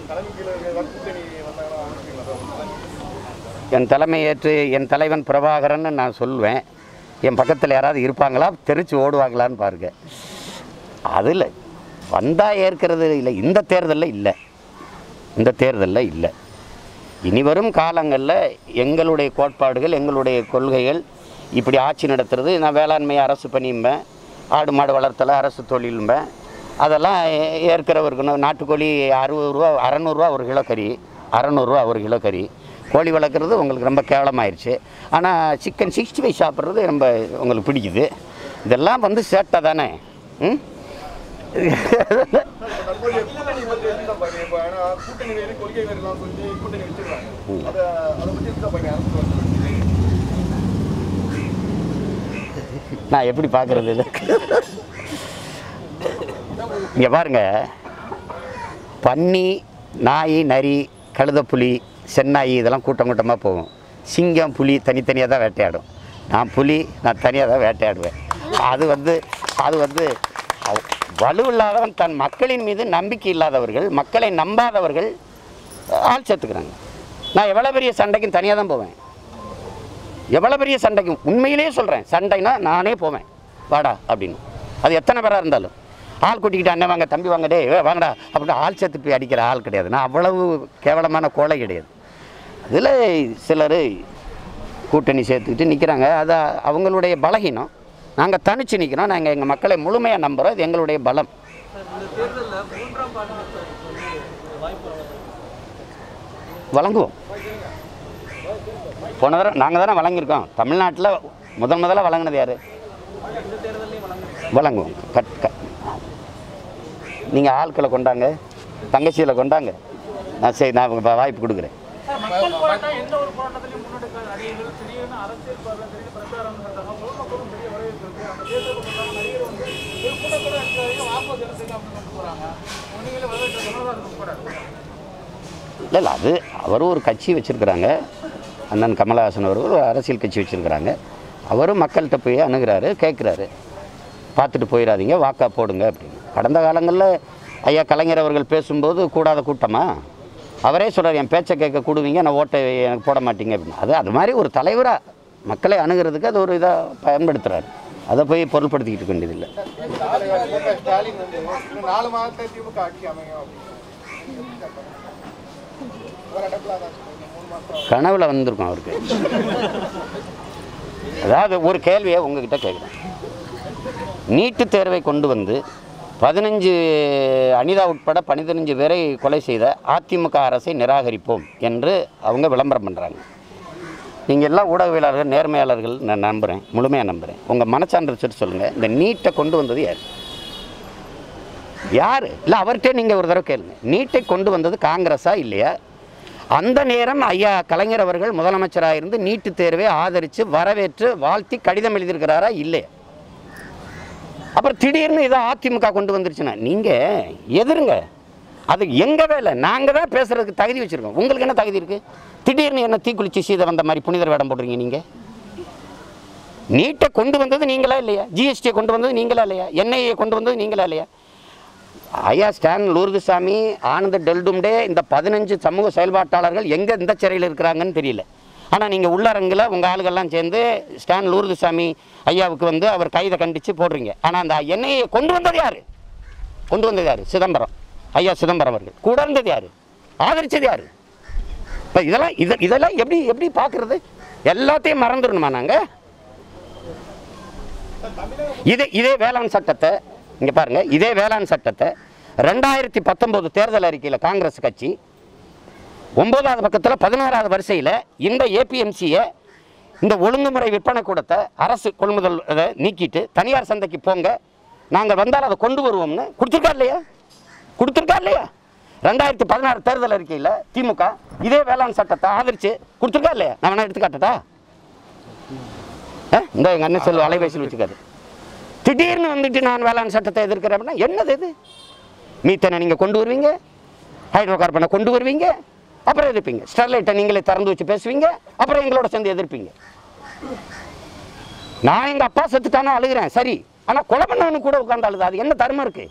என் தலைமை ஏற்று என் தலைவன் பிரபாகரன் நான் சொல்லுவேன் என் பக்கத்தில் யாராவது இருப்பாங்களா தெரிச்சு ஓடுவாங்களான்னு பாருங்க அதில் வந்தால் ஏற்கிறது இல்லை இந்த தேர்தலில் இல்லை இந்த தேர்தலில் இல்லை இனி வரும் காலங்களில் எங்களுடைய கோட்பாடுகள் எங்களுடைய கொள்கைகள் இப்படி ஆட்சி நடத்துறது நான் வேளாண்மை அரசு பணியும்பேன் ஆடு மாடு வளர்த்தல அரசு தொழிலும்பேன் அதெல்லாம் ஏ- ஏற்கிறவருக்கு நாட்டுக்கோழி அறுபது ரூபா அறநூறுரூவா ஒரு கிலோ கறி அறநூறுரூவா ஒரு கிலோ கறி கோழி வளர்க்குறது உங்களுக்கு ரொம்ப கேவலமாயிருச்சு ஆனால் சிக்கன் சிக்ஸ்டி ஃபைவ் சாப்பிட்றது ரொம்ப உங்களுக்கு பிடிக்குது இதெல்லாம் வந்து சேட்டை தானே ம் தற்போதைய கூட்டணி பத்தி என்ன பாருங்க இப்போ ஏன்னா கூட்டணி வேறு கொள்கை வேறுலாம் சொல்லி கூட்டணி வச்சிருக்காங்க அதை அதை பத்தி என்ன பாருங்க அரசு வந்து நான் எப்படி பார்க்குறது இது இங்கே பாருங்க பன்னி நாய் நரி கழுத புலி சென்னாய் இதெல்லாம் கூட்டம் கூட்டமாக போகும் சிங்கம் புலி தனித்தனியாக தான் வேட்டையாடும் நான் புலி நான் தனியாக தான் வேட்டையாடுவேன் அது வந்து அது வந்து அவ்- வலுவில்லாதவன் தன் மக்களின் மீது நம்பிக்கை இல்லாதவர்கள் மக்களை நம்பாதவர்கள் ஆள் சேர்த்துக்கிறாங்க நான் எவ்வளோ பெரிய சண்டைக்கும் தனியாக தான் போவேன் எவ்வளோ பெரிய சண்டைக்கும் உண்மையிலேயே சொல்கிறேன் சண்டைனா நானே போவேன் வாடா அப்படின்னு அது எத்தனை பேராக இருந்தாலும் ஆள் கூட்டிக்கிட்டு அண்ணன் வாங்க தம்பி வாங்க டே வாங்கடா அப்படின்னு ஆள் சேர்த்து போய் அடிக்கிற ஆள் கிடையாது நான் அவ்வளவு கேவலமான கோலை கிடையாது அதில் சிலர் கூட்டணி சேர்த்துக்கிட்டு நிற்கிறாங்க அது அவங்களுடைய பலகீனம் நாங்கள் தனிச்சு நிற்கிறோம் நாங்கள் எங்கள் மக்களை முழுமையாக நம்புகிறோம் இது எங்களுடைய பலம் இந்த தேர்தலில் மூன்றாம் பாலினத்திற்கு வந்து வாய்ப்பு வழங்குவோம் போன தடவை நாங்கள் தானே வழங்கியிருக்கோம் தமிழ்நாட்டில் முதன் முதல்ல வழங்கினது யார் இந்த தேர்தலையும் வழங்குறீங்க வழங்குவோம் கட் கட் நீங்கள் ஆட்களை கொண்டாங்க தங்கச்சியில் கொண்டாங்க நான் சரி நான் வா- வாய்ப்பு கொடுக்குறேன் சார், மக்கள் போராட்டம் எந்த ஒரு போராட்டத்திலையும் முன்னெடுக்காத நடிகர்கள் திடீர்னு அரசியல் பார்வை திடீர்னு பிரச்சாரம் பண்றாங்க பொதுமக்களும் பெரிய வரவேற்பு இருக்கு அந்த தேர்தல் பண்றாங்க நடிகர் வந்து ஒரு கூட கூட இருக்கிறவங்க வாக்கு ஜனத்துக்கு அப்படின்னு கொண்டு போறாங்க நீங்களே வரவேற்று சொன்னதாக இருக்கும் கூட இல்லை இல்லை அது அவரும் ஒரு கட்சி வச்சுருக்கிறாங்க அண்ணன் கமலஹாசன் அவர்கள் ஒரு அரசியல் கட்சி வச்சுருக்கிறாங்க அவரும் மக்கள்கிட்ட போய் அணுகிறாரு கேட்குறாரு பார்த்துட்டு போயிடாதீங்க வாக்கா போடுங்க அப்படின்னு கடந்த காலங்களில் ஐயா கலைஞர் அவர்கள் பேசும்போது கூடாத கூட்டமா அவரே சொல்கிறார் என் பேச்சை கேட்க கூடுவீங்க நான் ஓட்டை எனக்கு போட மாட்டீங்க அப்படின்னு அது அது மாதிரி ஒரு தலைவராக மக்களை அணுகிறதுக்கு அது ஒரு இதாக பயன்படுத்துகிறாரு அதை போய் பொருள்படுத்திக்கிட்டு இருக்க வேண்டியதில்லை தலைவர் மு க ஸ்டாலின் வந்து இன்னும் நாலு மாதத்துல திமுக ஆட்சி அமையும் அப்படின்னு ஒரு இடத்துல அதான் சொல்லுங்க மூணு மாசம் கனவுல வந்திருக்கும் அவருக்கு அதாவது ஒரு கேள்வியை உங்ககிட்ட கேட்குறேன் நீட்டு தேர்வை கொண்டு வந்து பதினஞ்சு அனிதா உட்பட பதினஞ்சு பேரை கொலை செய்த அதிமுக அரசை நிராகரிப்போம் என்று அவங்க விளம்பரம் பண்ணுறாங்க நீங்கள் எல்லாம் ஊடகவியலாளர்கள் நேர்மையாளர்கள் நான் நம்புகிறேன் முழுமையாக நம்புகிறேன் உங்கள் மனச்சான்று வச்சுட்டு சொல்லுங்கள் இந்த நீட்டை கொண்டு வந்தது யார் யார் இல்லை அவர்கிட்டே நீங்கள் ஒரு தடவை கேளுங்க நீட்டை கொண்டு வந்தது காங்கிரஸா இல்லையா அந்த நேரம் ஐயா கலைஞர் அவர்கள் முதலமைச்சராக இருந்து நீட்டு தேர்வை ஆதரித்து வரவேற்று வாழ்த்தி கடிதம் எழுதியிருக்கிறாரா இல்லையா அப்புறம் திடீர்னு இதை அதிமுக கொண்டு வந்துருச்சுன்னா நீங்கள் எதிருங்க அது எங்கள் வேலை நாங்கள் தான் பேசுறதுக்கு தகுதி வச்சுருக்கோம் உங்களுக்கு என்ன தகுதி இருக்குது திடீர்னு என்ன தீக்குளிச்சு சீதை வந்த மாதிரி புனிதர் வேடம் போடுறீங்க நீங்கள் நீட்டை கொண்டு வந்தது நீங்களா இல்லையா ஜிஎஸ்டியை கொண்டு வந்தது நீங்களா இல்லையா என்ஐஏ கொண்டு வந்தது நீங்களா இல்லையா ஐயா ஸ்டான் லூர்துசாமி ஆனந்த டெல்டும்டே இந்த பதினஞ்சு சமூக செயல்பாட்டாளர்கள் எங்கே இந்த சிறையில் இருக்கிறாங்கன்னு தெரியல ஆனால் நீங்கள் உள்ளரங்கில் உங்கள் ஆளுகள்லாம் சேர்ந்து ஸ்டான் லூர்துசாமி ஐயாவுக்கு வந்து அவர் கைதை கண்டித்து போடுறீங்க ஆனால் அந்த எண்ணெயை கொண்டு வந்தது யார் கொண்டு வந்தது யார் சிதம்பரம் ஐயா சிதம்பரம் அவர்கள் கூட இருந்தது யார் ஆதரிச்சது யார் இப்போ இதெல்லாம் இது இதெல்லாம் எப்படி எப்படி பார்க்குறது எல்லாத்தையும் மறந்துடணுமா நாங்கள் இதே இதே வேளாண் சட்டத்தை இங்கே பாருங்க இதே வேளாண் சட்டத்தை ரெண்டாயிரத்தி பத்தொம்போது தேர்தல் அறிக்கையில் காங்கிரஸ் கட்சி ஒன்பதாவது பக்கத்தில் பதினோராவது வரிசையில் இந்த ஏபிஎம்சியை இந்த ஒழுங்குமுறை விற்பனை கூடத்தை அரசு கொள்முதல் இதை நீக்கிட்டு தனியார் சந்தைக்கு போங்க நாங்கள் வந்தால் அதை கொண்டு வருவோம்னு கொடுத்துருக்கா இல்லையா கொடுத்துருக்கா இல்லையா ரெண்டாயிரத்தி பதினாறு தேர்தல் அறிக்கையில் திமுக இதே வேளாண் சட்டத்தை ஆதரித்து கொடுத்துருக்கா இல்லையா நான் வேணா எடுத்து காட்டட்டா ஆ? இந்த எங்கள் அண்ணன் செல்வ அலைபேசியில் வச்சுக்காரு திடீர்னு வந்துட்டு நான் வேளாண் சட்டத்தை எதிர்க்கிறேன் அப்படின்னா என்னது இது மீத்தனை நீங்கள் கொண்டு வருவீங்க ஹைட்ரோ கார்பனை கொண்டு வருவீங்க அப்புறம் எதிர்ப்பீங்க ஸ்டெர்லைட்டை நீங்களே திறந்து வச்சு பேசுவீங்க அப்புறம் எங்களோட சேர்ந்து எதிர்ப்பீங்க நான் எங்கள் அப்பா செத்துட்டானே அழுகிறேன் சரி ஆனால் கொலை பண்ணவனு கூட உட்காந்து அழுது அது என்ன தர்மம் இருக்கு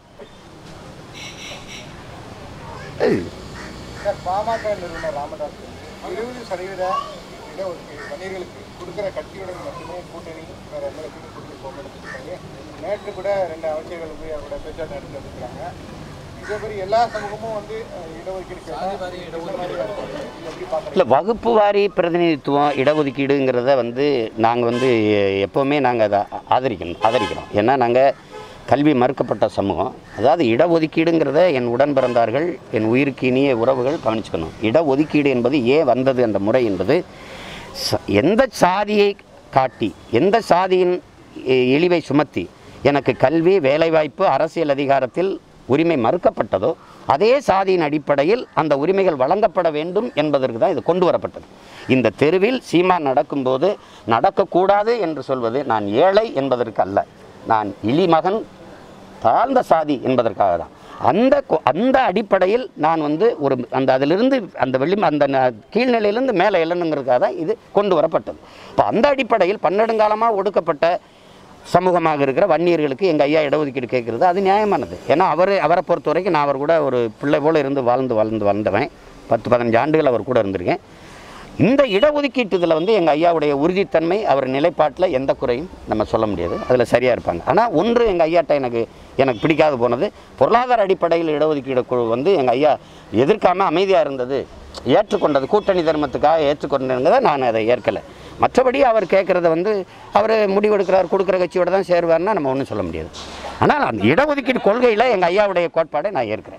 ஏய், சார் பாமக நிறுவனர் ராமதாஸ் இருபது சதவீத இடஒதுக்கீடு வன்னியர்களுக்கு கொடுக்குற கட்சியுடன் மட்டுமே கூட்டணி வேற எந்த கட்சியும் கொடுக்க போகிறது நேற்று கூட ரெண்டு அமைச்சர்கள் போய் அவரோட பேச்சுவார்த்தை நடத்தி வந்திருக்கிறாங்க இதே மாதிரி எல்லா சமூகமும் வந்து அஹ், இடஒதுக்கீடு கேட்டா இந்த மாதிரி வருது. இது எப்படி பார்க்குறீங்க இல்லை வகுப்பு வாரி பிரதிநிதித்துவம் இடஒதுக்கீடுங்கிறத வந்து நாங்கள் வந்து எ- எப்போவுமே நாங்கள் அதை ஆதரிக்கணும் ஆதரிக்கிறோம் ஏன்னா நாங்கள் கல்வி மறுக்கப்பட்ட சமூகம் அதாவது இடஒதுக்கீடுங்கிறத என் உடன் பிறந்தார்கள் என் உயிருக்கு இனிய உறவுகள் கவனிச்சுக்கணும் இடஒதுக்கீடு என்பது ஏன் வந்தது என்ற முறை என்பது ச- எந்த சாதியை காட்டி எந்த சாதியின் இ- இழிவை சுமத்தி எனக்கு கல்வி வேலைவாய்ப்பு அரசியல் அதிகாரத்தில் உரிமை மறுக்கப்பட்டதோ அதே சாதியின் அடிப்படையில் அந்த உரிமைகள் வழங்கப்பட வேண்டும் என்பதற்கு தான் இது கொண்டு வரப்பட்டது இந்த தெருவில் சீமான் நடக்கும்போது நடக்கக்கூடாது என்று சொல்வது நான் ஏழை என்பதற்கு அல்ல நான் இழிமகன் தாழ்ந்த சாதி என்பதற்காக தான் அந்த கொ- அந்த அடிப்படையில் நான் வந்து ஒரு அந்த அதிலிருந்து அந்த வெளி அந்த ந- கீழ்நிலையிலிருந்து மேலே எழணுங்கிறதுக்காக தான் இது கொண்டு வரப்பட்டது இப்போ அந்த அடிப்படையில் பன்னெடுங்காலமாக ஒடுக்கப்பட்ட சமூகமாக இருக்கிற வன்னியர்களுக்கு எங்கள் ஐயா இடஒதுக்கீடு கேட்குறது அது நியாயமானது ஏன்னா அவர் அவரை பொறுத்த வரைக்கும் நான் அவர் கூட ஒரு பிள்ளை போல் இருந்து வாழ்ந்து வாழ்ந்து வந்தவன் பத்து பதினஞ்சு ஆண்டுகள் அவர் கூட இருந்திருக்கேன் இந்த இடஒதுக்கீட்டு இதில் வந்து எங்கள் ஐயாவுடைய உறுதித்தன்மை அவர் நிலைப்பாட்டில் எந்த குறையும் நம்ம சொல்ல முடியாது அதில் சரியாக இருப்பாங்க ஆனால் ஒன்று எங்கள் ஐயாட்ட எனக்கு எனக்கு பிடிக்காது போனது பொருளாதார அடிப்படையில் இடஒதுக்கீடு குழு வந்து எங்கள் ஐயா எதிர்க்காமல் அமைதியாக இருந்தது ஏற்றுக்கொண்டது கூட்டணி தர்மத்துக்காக ஏற்றுக்கொண்டதுங்கிறத நான் அதை ஏற்கலை மற்றபடி அவர் கேட்குறத வந்து அவர் முடிவெடுக்கிறார் கொடுக்குற கட்சியோட தான் சேருவார்னா நம்ம ஒன்றும் சொல்ல முடியாது ஆனால் அந்த இடஒதுக்கீடு கொள்கையில் எங்கள் ஐயாவுடைய கோட்பாடை நான் ஏற்கிறேன்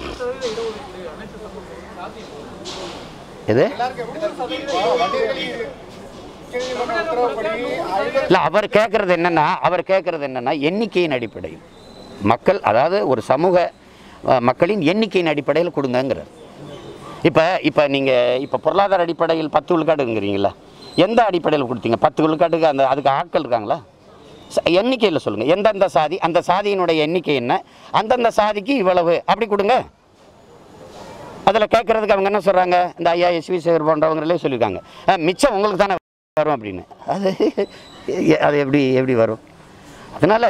இது வன்னியர்களின் உச்சநீதிமன்ற உத்தரவுப்படி ஐவர் இல்லை அவர் கேட்குறது என்னென்னா அவர் கேட்குறது என்னென்னா எண்ணிக்கையின் அடிப்படையில் மக்கள் அதாவது ஒரு சமூக அஹ், மக்களின் எண்ணிக்கையின் அடிப்படையில் கொடுங்கங்கிறார் இப்போ இப்போ நீங்கள் இப்போ பொருளாதார அடிப்படையில் பத்து விழுக்காடுங்கிறீங்களா எந்த அடிப்படையில் கொடுத்தீங்க பத்து விழுக்காட்டுக்கு அந்த அதுக்கு ஆட்கள் இருக்காங்களா ச- எண்ணிக்கையில் சொல்லுங்கள் எந்தெந்த சாதி அந்த சாதியினுடைய எண்ணிக்கை என்ன அந்தந்த சாதிக்கு இவ்வளவு அப்படி கொடுங்க அதில் கேட்குறதுக்கு அவங்க என்ன சொல்கிறாங்க இந்த ஐயா எஸ்வி சேகர் போன்றவங்களே சொல்லியிருக்காங்க "அஹ், மிச்சம் உங்களுக்கு தானே வரும் அப்படின்னு அது அது எப்படி எப்படி வரும் அதனால்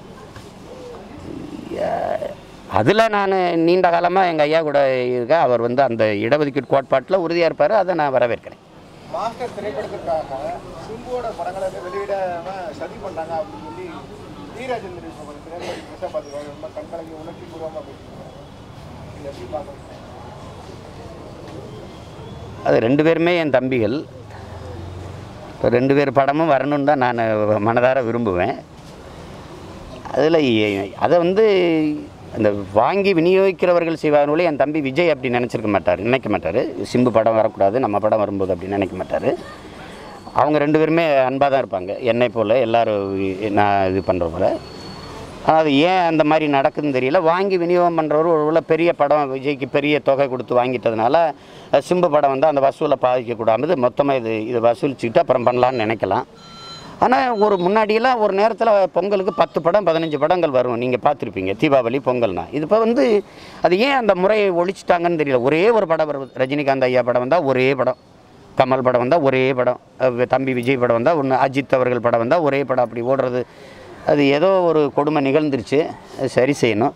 அதில் நான் நீண்ட காலமாக எங்கள் ஐயா கூட இருக்க அவர் வந்து அந்த இடஒதுக்கீடு கோட்பாட்டில் உறுதியாக இருப்பார் அதை நான் வரவேற்கிறேன் மாஸ்டர் திரைப்படத்திற்காக சிம்புவோட படங்களை வந்து வெளியிடாம சதி பண்ணாங்க அப்படின்னு சொல்லி வீராஜன் கொஞ்சம் திரைப்படம் பெருசாக பார்த்துருக்காங்க ரொம்ப கண்கலங்கி உணர்ச்சி பூர்வமாக பேசியிருக்காங்க இது எப்படி பார்க்குறீங்க அது ரெண்டு பேருமே என் தம்பிகள் இப்போ ரெண்டு பேர் படமும் வரணும்னு தான் நான் மனதார விரும்புவேன் அதில் அதை வந்து அந்த வாங்கி விநியோகிக்கிறவர்கள் செய்வார்களே என் தம்பி விஜய் அப்படி நினச்சிருக்க மாட்டார் நினைக்க மாட்டார் சிம்பு படம் வரக்கூடாது நம்ம படம் வரும்போது அப்படி நினைக்க மாட்டார் அவங்க ரெண்டு பேருமே அன்பாக தான் இருப்பாங்க என்னை போல் எல்லோரும் நான் இது பண்ணுற போல் ஆனால் அது ஏன் அந்த மாதிரி நடக்குதுன்னு தெரியல வாங்கி விநியோகம் பண்ணுறவர் ஒரு உள்ள பெரிய படம் விஜய்க்கு பெரிய தொகை கொடுத்து வாங்கிட்டதுனால அஹ், சிம்பு படம் வந்து அந்த வசூலை பாதிக்கக்கூடாது மொத்தமாக இது இது வசூலிச்சுக்கிட்டு அப்புறம் பண்ணலான்னு நினைக்கலாம் ஆனால் ஒரு முன்னாடியெல்லாம் ஒரு நேரத்தில் பொங்கலுக்கு பத்து படம் பதினஞ்சு படங்கள் வரும் நீங்கள் பார்த்துருப்பீங்க தீபாவளி பொங்கல்னா இது இப்போ வந்து அது ஏன் அந்த முறையை ஒழிச்சிட்டாங்கன்னு தெரியல ஒரே ஒரு படம் வரும் ரஜினிகாந்த் ஐயா படம் வந்தால் ஒரே படம் கமல் படம் வந்தால் ஒரே படம் அஹ் தம்பி விஜய் படம் வந்தால் ஒன்று அஜித் அவர்கள் படம் வந்தால் ஒரே படம் அப்படி ஓடுறது அது ஏதோ ஒரு கொடுமை நிகழ்ந்துருச்சு அது சரி செய்யணும்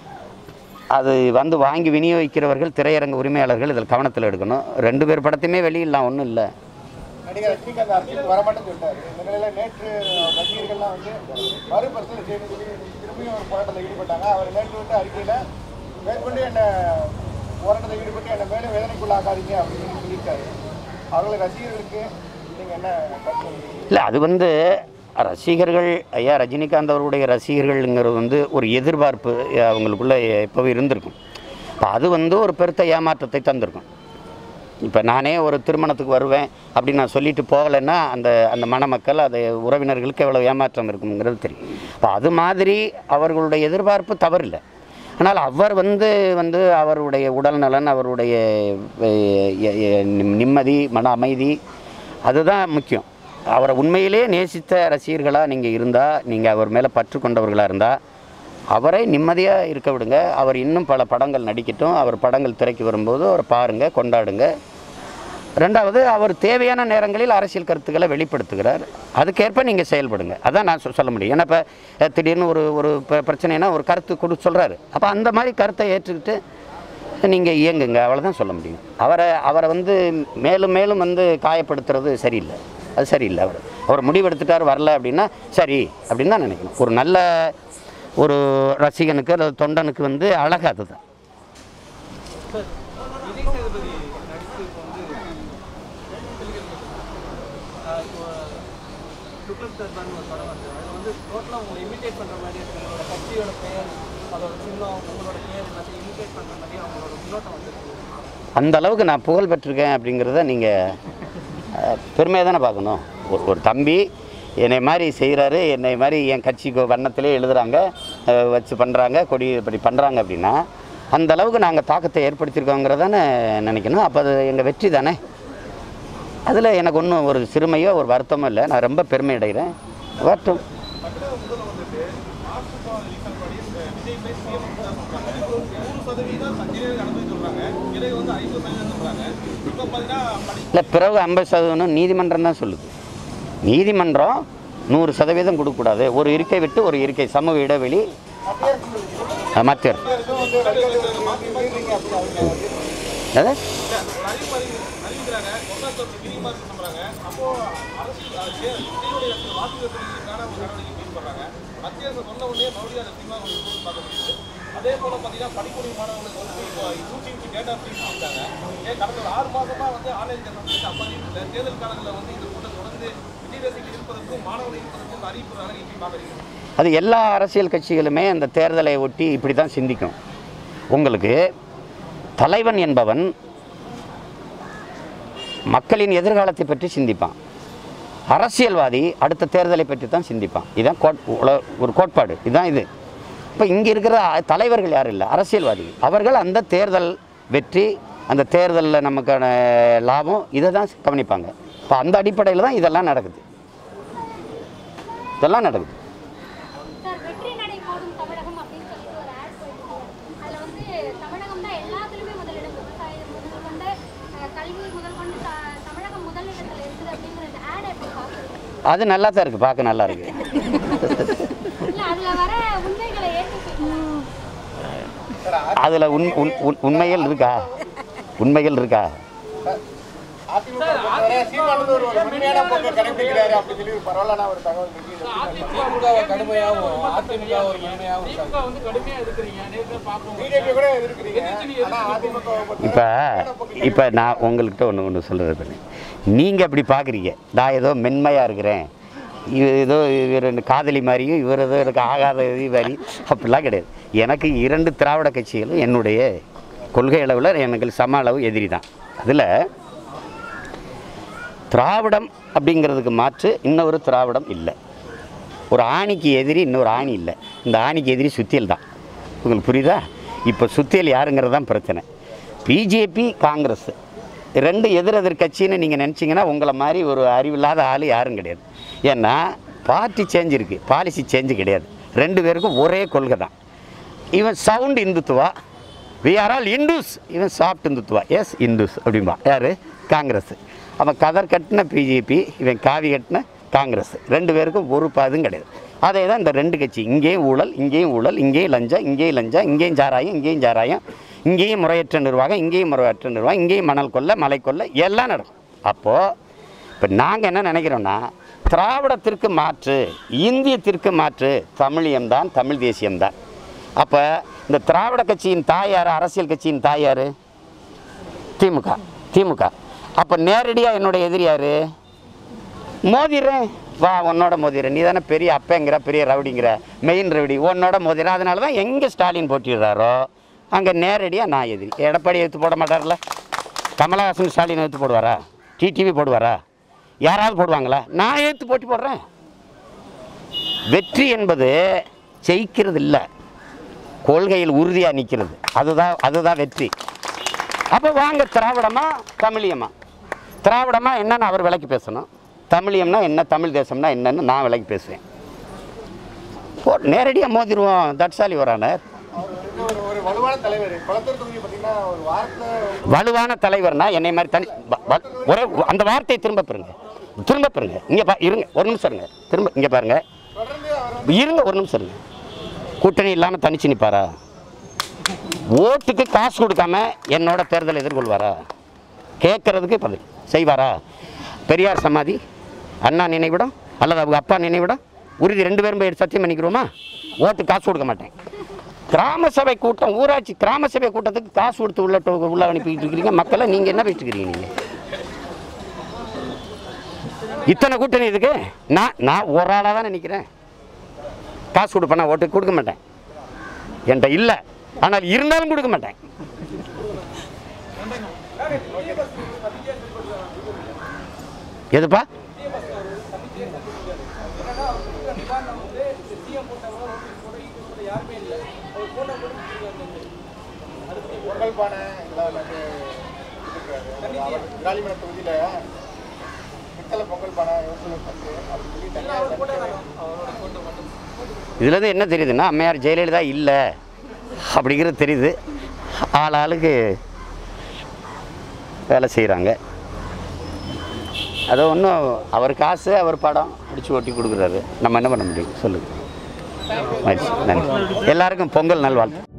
அது வந்து வாங்கி விநியோகிக்கிறவர்கள் திரையரங்க உரிமையாளர்கள் இதில் கவனத்தில் எடுக்கணும் ரெண்டு பேர் படத்தையுமே வெளியிடலாம் ஒன்றும் இல்லை நடிகர் ரஜினிகாந்த் அரசியலுக்கு வரமாட்டேன்னு சொல்லிட்டாரு இந்த நிலையில நேற்று ரசிகர்கள்லாம் வந்து மறுபரிசீலனை செய்யணும் சொல்லி திரும்பியும் ஒரு போராட்டத்தில் ஈடுபட்டாங்க அவர் நேற்று வந்து அறிக்கையில் மேற்கொண்டு என்னை போராட்டத்தில் ஈடுபட்டு என்னை மேலும் வேதனைக்குள்ளாக்காதீங்க அப்படின்னு சொல்லி சொல்லியிருக்காரு அவர்கள் ரசிகர்களுக்கு நீங்கள் என்ன கருத்து சொல்றீங்க? இல்லை அது வந்து ரசிகர்கள் ஐயா ரஜினிகாந்த் அவருடைய ரசிகர்கள்ங்கிறது வந்து ஒரு எதிர்பார்ப்பு அவங்களுக்குள்ள எப்போவும் இருந்திருக்கும் இப்போ அது வந்து ஒரு பெருத்த ஏமாற்றத்தை தந்திருக்கும் இப்போ நானே ஒரு திருமணத்துக்கு வருவேன் அப்படின்னு நான் சொல்லிட்டு போகலைன்னா அந்த அந்த மணமக்கள் அது உறவினர்களுக்கு எவ்வளோ ஏமாற்றம் இருக்குங்கிறது தெரியும் இப்போ அது மாதிரி அவர்களுடைய எதிர்பார்ப்பு தவறில்லை ஆனால் அவர் வந்து வந்து அவருடைய உடல் நலன் அவருடைய அஹ், எ- எ- நிம்- நிம்மதி மன அமைதி அதுதான் முக்கியம் அவரை உண்மையிலேயே நேசித்த ரசிகர்களாக நீங்கள் இருந்தால் நீங்கள் அவர் மேலே பற்று கொண்டவர்களாக இருந்தால் அவரை நிம்மதியாக இருக்க விடுங்க அவர் இன்னும் பல படங்கள் நடிக்கட்டும் அவர் படங்கள் திரைக்கு வரும்போது அவரை பாருங்கள் கொண்டாடுங்க ரெண்டாவது அவர் தேவையான நேரங்களில் அரசியல் கருத்துக்களை வெளிப்படுத்துகிறார் அதுக்கேற்ப நீங்கள் செயல்படுங்க அதான் நான் சொ- சொல்ல முடியும் ஏன்னா இப்போ அஹ், திடீர்னு ஒரு ஒரு ப- பிரச்சனைனா ஒரு கருத்து கொடு சொல்கிறாரு அப்போ அந்த மாதிரி கருத்தை ஏற்றுக்கிட்டு நீங்கள் இயங்குங்க அவ்வளோதான் சொல்ல முடியும் அவரை அவரை வந்து மேலும் மேலும் வந்து காயப்படுத்துறது சரியில்லை அது சரியில்லை அவர் அவர் முடிவெடுத்துட்டார் வரல அப்படின்னா சரி அப்படின்னு தான் நினைக்கணும் ஒரு நல்ல ஒரு ரசிகனுக்கு அல்லது தொண்டனுக்கு வந்து அழகு அதுதான் விஜய் சேதுபதி நடிச்சு இப்போ வந்து ஆஹ் இப்போ லுக்லப் தர்பான் ஒரு படம் வந்து அது வந்து டோட்டலாக உங்களை இமிட்டேட் பண்ணுற மாதிரி இருக்கு உங்களோட கட்சியோட பெயர் அதோட சின்னம் உங்களோட பெயர் எல்லாத்தையும் இமிட்டேட் பண்ணுற மாதிரி அவங்களோட முன்னோட்டம் வந்துருக்கு அந்த அளவுக்கு நான் புகழ் பெற்றிருக்கேன் அப்படிங்கிறத நீங்கள் பெருமையாக தானே பார்க்கணும் ஒரு ஒரு தம்பி என்னை மாதிரி செய்கிறாரு என்னை மாதிரி என் கட்சிக்கு வண்ணத்திலே எழுதுகிறாங்க அஹ், வச்சு பண்ணுறாங்க கொடி இப்படி பண்ணுறாங்க அப்படின்னா அந்த அளவுக்கு நாங்கள் தாக்கத்தை ஏற்படுத்தியிருக்கோங்கிறதானே நினைக்கணும் அப்போ அது எங்கள் வெற்றி தானே அதில் எனக்கு ஒன்றும் ஒரு சிறுமையோ ஒரு வருத்தமோ இல்லை நான் ரொம்ப பெருமை அடைகிறேன் வரட்டும் சதவீதம் சஞ்சீவிகள் அனுமதி சொல்றாங்க பிறகு வந்து ஐம்பது சதவீதம் சொல்றாங்க இப்போ பார்த்தீங்கன்னா படி இல்லை பிறகு ஐம்பது சதவீதம் நீதிமன்றம் தான் சொல்லுது நீதிமன்றம் நூறு சதவீதம் கொடுக்கக்கூடாது ஒரு இருக்கை விட்டு ஒரு இருக்கை சமூக இடைவெளி அஹ், மத்திய அரசு. அது அறிவிப்பு அறிவிக்கிறாங்க ஒன்றாம் விரிவாக சொல்றாங்க அப்போ அரசியல் அஹ், தே- தேர்தலுடைய வாக்குகள் தெரிவிக்கிறதுக்கான ஒரு நடவடிக்கை ஈடுபடுறாங்க மத்திய அரசு சொன்ன உடனே மறுபடியும் அதை தீர்மாக கொண்டு பார்க்க முடியுது அதே போல பார்த்தீங்கன்னா படிக்கொடி மாணவர்களுக்கு வந்து இப்போ யூடியூப் டேட்டா ஃப்ரீ பண்ணிட்டாங்க ஏன் கடந்த ஒரு ஆறு மாசமா வந்து ஆன்லைன் தேர்தல் அப்படி இல்லை தேர்தல் காலங்களில் வந்து இந்த கூட்டம் தொடர்ந்து விஜய் ரசிகர் இருப்பதற்கும் மாணவர்கள் இருப்பதற்கும் இந்த அறிவிப்புறாங்க எப்படி பார்க்குறீங்க அது எல்லா அரசியல் கட்சிகளுமே அந்த தேர்தலை ஒட்டி இப்படி தான் சிந்திக்கும் உங்களுக்கு தலைவன் என்பவன் மக்களின் எதிர்காலத்தை பற்றி சிந்திப்பான் அரசியல்வாதி அடுத்த தேர்தலை பற்றி தான் சிந்திப்பான் இதுதான் கோட் உல- ஒரு கோட்பாடு இதுதான் இது இப்போ இங்கே இருக்கிற தலைவர்கள் யாரும் இல்லை அரசியல்வாதி அவர்கள் அந்த தேர்தல் வெற்றி அந்த தேர்தலில் நமக்கான லாபம் இதை தான் கவனிப்பாங்க இப்போ அந்த அடிப்படையில் தான் இதெல்லாம் நடக்குது இதெல்லாம் நடக்குது சார் வெற்றி நடை போடும் தமிழகம் அப்படின்னு சொல்லிட்டு ஒரு ஆட் போயிட்டு அதில் வந்து தமிழகம் தான் எல்லாத்துலேயுமே முதலிடம் விவசாயம் முதல் கொண்டு அஹ், கல்வி முதல் கொண்டு த- தமிழகம் முதலிடத்தில் இருக்குது அப்படிங்கிற இந்த ஆட் எப்படி பார்க்குறது அது நல்லா தான் இருக்குது பார்க்க நல்லா இருக்குது இல்லை அதில் வர உண்மைகளை ஏற்றுக்கலாம் அதில் உண் உண்- உண்- உண்மைகள் இருக்கா உண்மைகள் இருக்கா அதிமுக பொறுத்தவரை சீமானது ஒரு ஒரு உண்மையான போக்கை கடைபிடிக்கிறாரு அப்படின்னு சொல்லி ஒரு பரவலான ஒரு தகவல் இருக்கு இதை எப்படி திமுகவை கடுமையாகவும் அதிமுக ஒரு இனிமையாகவும் திமுக வந்து கடுமையா இருக்கிறீங்க நேற்று பார்ப்போம் பிஜேபி கூட எதிர்க்கிறீங்க ஆனா அதிமுக இப்போ இப்போ நான் உங்கள்கிட்ட ஒன்று ஒன்று சொல்கிறது பண்ணி நீங்கள் அப்படி பார்க்குறீங்க நான் ஏதோ மென்மையாக இருக்கிறேன் இது ஏதோ இவர் ரெண்டு காதலி மாதிரியும் இவர் ஏதோ எனக்கு ஆகாத இது மாதிரி அப்படிலாம் கிடையாது எனக்கு இரண்டு திராவிட கட்சிகளும் என்னுடைய கொள்கை அளவில் எனக்கு சம அளவு எதிரி தான் அதில் திராவிடம் அப்படிங்கிறதுக்கு மாற்று இன்னொரு திராவிடம் இல்லை ஒரு ஆணிக்கு எதிரி இன்னொரு ஆணி இல்லை இந்த ஆணிக்கு எதிரி சுத்தியல் தான் உங்களுக்கு புரியுதா இப்போ சுத்தியல் யாருங்கிறது தான் பிரச்சனை பிஜேபி காங்கிரஸ் ரெண்டு எதிர் எதிர் கட்சின்னு நீங்கள் நினச்சிங்கன்னா உங்களை மாதிரி ஒரு அறிவில்லாத ஆள் யாரும் கிடையாது ஏன்னா பார்ட்டி சேஞ்ச் இருக்குது பாலிசி சேஞ்சு கிடையாது ரெண்டு பேருக்கும் ஒரே கொள்கை தான் இவன் sound Hindutva we are all Hindus இவன் சாஃப்ட் இந்துத்துவா எஸ் இந்துஸ் அப்படிம்பா யார் காங்கிரஸ் அவன் கதர் கட்டின பிஜேபி இவன் காவி கட்டின காங்கிரஸ் ரெண்டு பேருக்கும் ஒரு பாதும் கிடையாது அதே தான் இந்த ரெண்டு கட்சி இங்கேயும் ஊழல் இங்கேயும் ஊழல் இங்கேயும் லஞ்சம் இங்கேயும் லஞ்சம் இங்கேயும் சாராயம் இங்கேயும் சாராயம் இங்கேயும் முறையற்ற நிர்வாகம் இங்கேயும் முறையற்ற நிர்வாகம் இங்கேயும் மணல் கொள்ளை மலை கொள்ளை எல்லாம் நடக்கும் அப்போது இப்போ நாங்கள் என்ன நினைக்கிறோன்னா திராவிடத்திற்கு மாற்று இந்தியத்திற்கு மாற்று தமிழியம்தான் தமிழ் தேசியம்தான் அப்போ இந்த திராவிட கட்சியின் தாயார் அரசியல் கட்சியின் தாயார் திமுக திமுக அப்போ நேரடியாக என்னோட எதிரி யார் மோதிரேன் வா உன்னோட மோதிரேன் நீ தானே பெரிய அப்பங்கிற பெரிய ரவுடிங்கிற மெயின் ரவுடி உன்னோட மோதிரேன் அதனால தான் எங்கே ஸ்டாலின் போட்டிடுறாரோ அங்கே நேரடியாக நான் எதிரி எடப்பாடி எடுத்து போட மாட்டார்ல கமலஹாசன் ஸ்டாலின் எடுத்து போடுவாரா டிடிவி போடுவாரா யாராவது போடுவாங்களா நான் எடுத்து போட்டி போடுறேன் வெற்றி என்பது ஜெயிக்கிறது இல்லை கொள்கையில் உறுதியாக நிற்கிறது அதுதான் அதுதான் வெற்றி அப்போ வாங்க திராவிடமா தமிழியமா திராவிடமா என்னன்னு அவர் விலைக்கு பேசணும் தமிழியம்னா என்ன தமிழ் தேசம்னா என்னன்னு நான் விலைக்கு பேசுவேன் போ நேரடியாக மோதிடுவோம் தட்சாலி வரானர் அவர் வந்து ஒரு ஒரு வலுவான தலைவர் குளத்தூர் தொகுதி பார்த்தீங்கன்னா ஒரு வாரத்தில் வலுவான தலைவர்னா என்னை மாதிரி தனி வ- வ- ஒரே அந்த வார்த்தையை திரும்ப பெறுங்க திரும்ப பெறுங்க இங்கே பா இருங்க ஒரு நிமிஷம் இருங்க திரும்ப இங்கே பாருங்க தொடர்ந்து அவர் இருங்க ஒரு நிமிஷம் இருங்க கூட்டணி இல்லாமல் தனிச்சு நிற்பாரா ஓட்டுக்கு காசு கொடுக்காம என்னோட தேர்தலை எதிர்கொள்வாரா கேட்கறதுக்கு பதில் செய்வாரா பெரியார் சமாதி அண்ணா நினைவிடம் அல்லது அவங்க அப்பா நினைவிடம் உறுதி ரெண்டு பேரும் போய் சத்தியம் பண்ணிக்கிறோமா ஓட்டு காசு கொடுக்க மாட்டேன் கிராம சபை கூட்டம் ஊராட்சி கிராம சபை கூட்டத்துக்கு காசு கொடுத்து உள்ள டோ- உள்ள அனுப்பிட்டு இருக்கிறீங்க மக்களை நீங்கள் என்ன பேசிட்டு இருக்கிறீங்க நீங்கள் இத்தனை கூட்டணி இதுக்கு நான் நான் ஒரு ஆளாக தான் நினைக்கிறேன் காசு கொடுப்பேனா ஓட்டு கொடுக்க மாட்டேன் என்கிட்ட இல்லை ஆனால் இருந்தாலும் கொடுக்க மாட்டேன் எதுப்பா பொங்கல் பானை இதெல்லாம் வந்து இருக்காரு அவர் விராலிமலை தொகுதியில் பித்தளை பொங்கல் பானை யோசனை பத்து அப்படி சொல்லி தனியாக இதுலேருந்து என்ன தெரியுதுன்னா அம்மையார் ஜெயலலிதா இல்லை அப்படிங்கிறது தெரியுது ஆள் ஆளுக்கு வேலை செய்கிறாங்க அது ஒன்றும் அவர் காசு அவர் படம் அடித்து ஓட்டி கொடுக்குறாரு நம்ம என்ன பண்ண முடியும் சொல்லுங்கள் நன்றி எல்லாருக்கும் பொங்கல் நல்வாழ்த்து